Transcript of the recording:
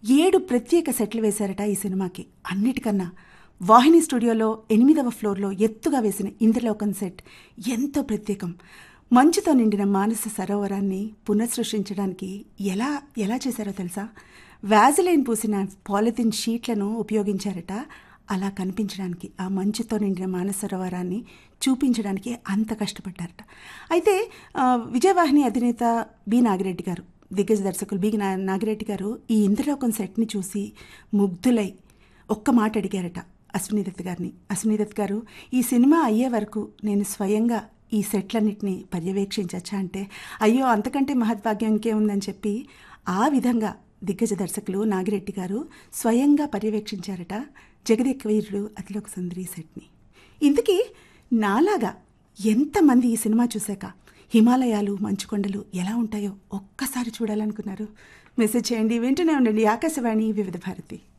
ఏడు ప్రత్యేక సెట్లు వేశారట ఈ సినిమాకి అన్నిటికన్నా వాహిని స్టూడియోలో ఎనిమిదవ ఫ్లోర్లో ఎత్తుగా వేసిన ఇంద్రలోకం సెట్ ఎంతో ప్రత్యేకం మంచుతో నిండిన మానస సరోవరాన్ని పునఃసృష్టించడానికి ఎలా ఎలా చేశారో తెలుసా వ్యాజిలైన్ పూసిన పాలిథిన్ షీట్లను ఉపయోగించారట అలా కనిపించడానికి ఆ మంచుతో నిండిన మానస సరోవరాన్ని చూపించడానికి అంత కష్టపడ్డారట అయితే ఆ, విజయవాహిని అధినేత బి నాగిరెడ్డి గారు దిగ్గజ దర్శకులు బి నా నాగిరెడ్డి గారు ఈ ఇంద్రలోకం సెట్ని చూసి ముగ్ధులై ఒక్క మాట అడిగారట అశ్విని దత్ గారిని అశ్విని దత్ గారు ఈ సినిమా అయ్యే వరకు నేను స్వయంగా ఈ సెట్లన్నిటిని పర్యవేక్షించచ్చా అంటే అయ్యో అంతకంటే మహద్భాగ్యం ఇంకేముందని చెప్పి ఆ విధంగా దిగ్గజ దర్శకులు నాగిరెడ్డి గారు స్వయంగా పర్యవేక్షించారట జగదేక వీరుడు అతిలోక సుందరి సెట్ని ఇందుకీ నాలాగా ఎంతమంది ఈ సినిమా చూశాక హిమాలయాలు మంచుకొండలు ఎలా ఉంటాయో ఒక్కసారి చూడాలనుకున్నారు మెసేజ్ చేయండి వింటూనే ఉండండి ఆకాశవాణి వివిధ భారతి